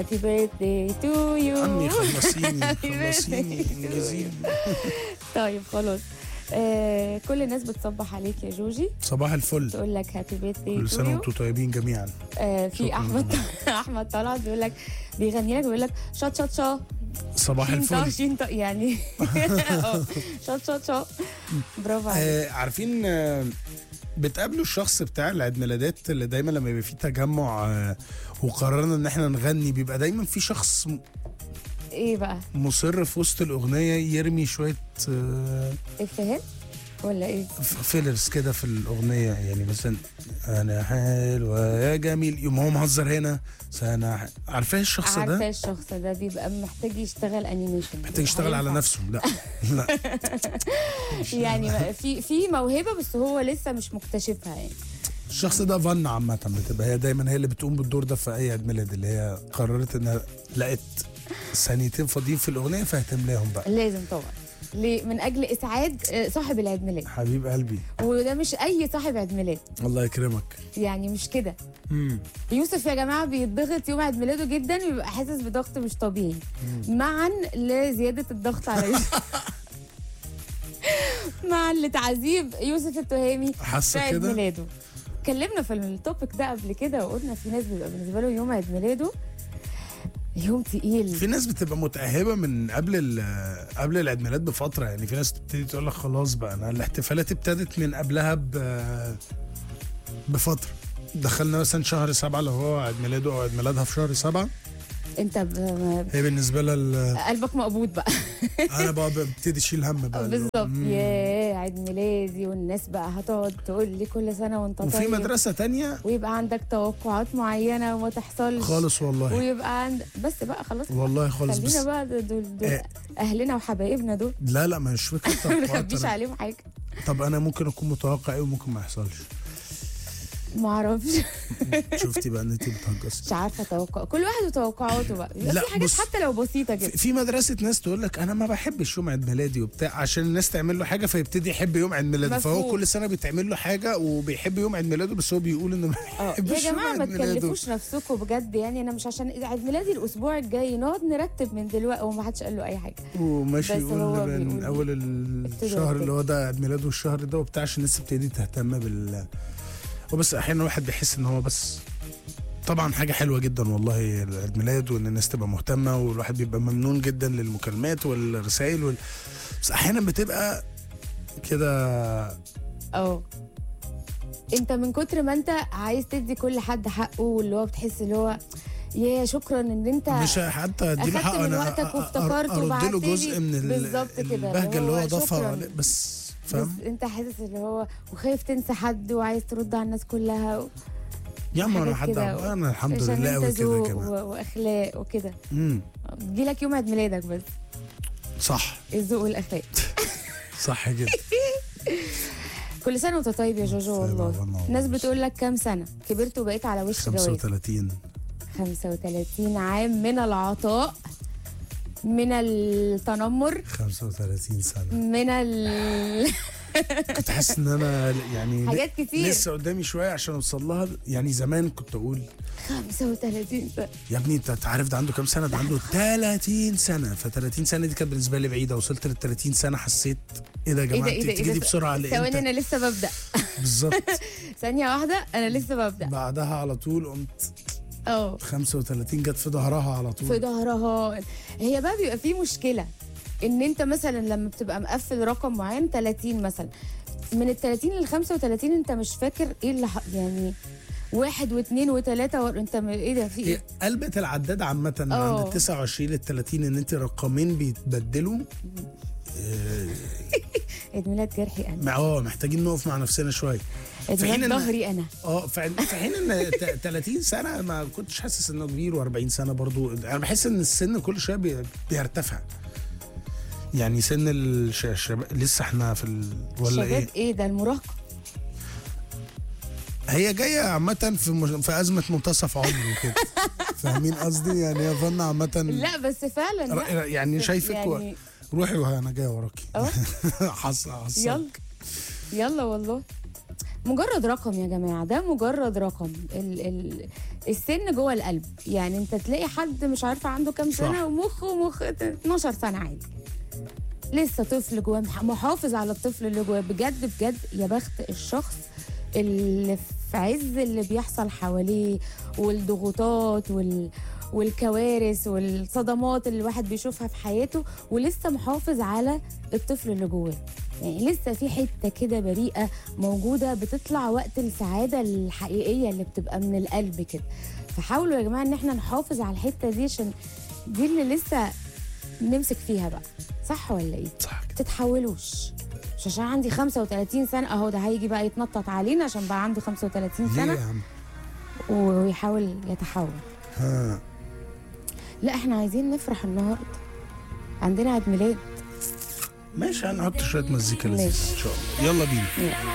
هابي بيرثدي تو يو عمي خلصيني خلصيني انجزيني طيب خلاص آه كل الناس بتصبح عليك يا جوجي صباح الفل تقول لك هابي بيرثدي كل تو سنه يو وانتم طيبين جميعا آه في شكراً. احمد احمد طلعت بيقول لك بيغني لك بيقول لك شات شات شات صباح شين طا الفل شين طا يعني آه، شات شات شات برافو عليك آه عارفين آه بتقابلوا الشخص بتاع العيد ميلادات اللي دايما لما يبقى فيه تجمع آه وقررنا ان احنا نغني بيبقى دايما في شخص م- ايه بقى مصر في وسط الاغنيه يرمي شويه آه افيهات ولا ايه فيلرز كده في الاغنيه يعني مثلا انا حلوه يا جميل يوم هو مهزر هنا سنة ح- عارفاه الشخص عارفه ده الشخص ده بيبقى محتاج يشتغل انيميشن محتاج يشتغل على هينفع. نفسه لا لا يعني في في موهبه بس هو لسه مش مكتشفها يعني الشخص ده فن عامة بتبقى هي دايما هي اللي بتقوم بالدور ده في أي عيد ميلاد اللي هي قررت إنها لقت ثانيتين فاضيين في الأغنية فهتملاهم بقى لازم طبعا ليه؟ من اجل اسعاد آه، صاحب العيد ميلاد حبيب قلبي وده مش اي صاحب عيد ميلاد الله يكرمك يعني مش كده مم. يوسف يا جماعه بيتضغط يوم عيد ميلاده جدا ويبقى حاسس بضغط مش طبيعي معا لزياده الضغط على يوسف معا لتعذيب يوسف التهامي في حاسة عيد كده ميلاده اتكلمنا في التوبيك ده قبل كده وقلنا في ناس بيبقى بالنسبه له يوم عيد ميلاده يوم تقيل في ناس بتبقى متأهبة من قبل ال- قبل العيد ميلاد بفترة يعني في ناس تبتدي تقول لك خلاص بقى أنا الاحتفالات ابتدت من قبلها ب بفترة دخلنا مثلا شهر سبعة لو هو عيد ميلاده أو عيد ميلادها في شهر سبعة انت ب... هي بالنسبة لها ال- قلبك مقبوض بقى أنا بقى ببتدي أشيل هم بقى اللي هو، بالظبط مم. ياه عيد ميلادي والناس بقى هتقعد تقول لي كل سنه وانت وفي طيب مدرسة تانية ويبقى عندك توقعات معينه وما تحصلش خالص والله ويبقى عند بس بقى خلاص والله خالص بس خلينا بقى دول, دول, دول آه. اهلنا وحبايبنا دول لا لا مش فكرة ما توقعات نخبيش أنا- عليهم حاجه طب انا ممكن اكون متوقع ايه وممكن ما يحصلش ما اعرفش شفتي بقى ان انت بتهجصي مش عارفه اتوقع كل واحد وتوقعاته بقى بيبقى لا، في حاجات بص. حتى لو بسيطه في- كده في مدرسة ناس تقول لك انا ما بحبش يوم عيد ميلادي وبتاع عشان الناس تعمل له حاجة فيبتدي يحب يوم عيد ميلاده فهو مفهوم. كل سنة بيتعمل له حاجة وبيحب يوم عيد ميلاده بس هو بيقول انه ما اه بيحبش يا يوم جماعه ما عيد ميلاده. تكلفوش نفسكم بجد يعني انا مش عشان عيد ميلادي الاسبوع الجاي نقعد نرتب من دلوقتي وما حدش قال له اي حاجه وماشي بس يقول هو من بيقول اول الشهر اللي هو ده عيد ميلاده الشهر ده وبتاع عشان الناس تبتدي تهتم بال وبس احيانا الواحد بيحس ان هو بس طبعا حاجة حلوة جدا والله عيد ميلاد وان الناس تبقى مهتمة والواحد بيبقى ممنون جدا للمكالمات والرسائل وال... بس احيانا بتبقى كده اه انت من كتر ما انت عايز تدي كل حد حقه واللي هو بتحس اللي هو يا شكرا ان انت مش حتى اديله أخدت حق من انا وقتك أ- أ- وافتكرت ارد له وبعتلي. جزء من ال- بالظبط كده، البهجة اللي اللي هو هو ضافها شكراً. عليه. بس بس فاهم انت حاسس اللي هو وخايف تنسى حد وعايز ترد على الناس كلها و... يا عم انا حاجات حد كده. عم- انا الحمد عشان لله انت قوي كده ذوق كمان و... واخلاق وكده امم بيجيلك يوم عيد ميلادك بس صح الذوق والاخلاق صح جدا كل سنه وانت طيب يا جوجو والله والله. الناس بتقول لك كام سنه كبرت وبقيت على وش جواز 35 35 عام من العطاء من التنمر 35 سنة من ال... كنت حاسس ان انا يعني حاجات كتير لسه قدامي شويه عشان اوصل لها يعني زمان كنت اقول 35 سنه يا ابني انت عارف ده عنده كام سنه ده عنده 30 سنه ف 30 سنه دي كانت بالنسبه لي بعيده وصلت لل 30 سنه حسيت ايه ده يا ايه جماعه ده ايه انت ده ايه بتيجي ده بسرعه ثواني لامتى انا لسه ببدا بالظبط ثانيه واحده انا لسه ببدا بعدها على طول قمت اه 35 جت في ظهرها على في طول ظهرها هي بقى بيبقى في مشكله ان انت مثلا لما بتبقى مقفل رقم معين 30 مثلا من ال 30 لل 35 انت مش فاكر ايه اللي ح- يعني واحد واثنين وثلاثة و... انت م... ايه ده في هي ايه؟ قلبة العداد عامة من اه. عند ال 29 لل 30 ان انت رقمين بيتبدلوا آه، عيد ميلاد جرحي انا مع- اه محتاجين نقف مع نفسنا شويه عيد في حين ميلاد إن- ظهري انا اه في في حين ان ت- 30 سنه ما كنتش حاسس انه كبير و40 سنه برضو انا بحس ان السن كل شويه بي- بيرتفع يعني سن الش- الشباب لسه احنا في ال... ولا شباب ايه ايه ده المراهقه هي جايه عامه في مش... في ازمه منتصف عمر وكده فاهمين قصدي يعني هي ظن عامه لا بس فعلا لا. ر- يعني شايفك و... يعني روحي وانا جاي وراكي اه حص حص يلا يلا والله مجرد رقم يا جماعه ده مجرد رقم ال ال السن جوه القلب يعني انت تلاقي حد مش عارفه عنده كام صح. سنه ومخه مخ 12 سنه عادي لسه طفل جواه مح- محافظ على الطفل اللي جواه بجد بجد يا بخت الشخص اللي في عز اللي بيحصل حواليه والضغوطات وال والكوارث والصدمات اللي الواحد بيشوفها في حياته ولسه محافظ على الطفل اللي جواه يعني لسه في حته كده بريئه موجوده بتطلع وقت السعاده الحقيقيه اللي بتبقى من القلب كده فحاولوا يا جماعه ان احنا نحافظ على الحته دي عشان دي اللي لسه نمسك فيها بقى صح ولا ايه صح كده تتحولوش مش عشان عندي 35 سنه اهو ده هيجي بقى يتنطط علينا عشان بقى عنده 35 ليه يا سنه عم ويحاول يتحول ها لا احنا عايزين نفرح النهارده عندنا عيد ميلاد ماشي هنحط شويه مزيكا لذيذه ماشي. ان شاء الله يلا بينا يلا.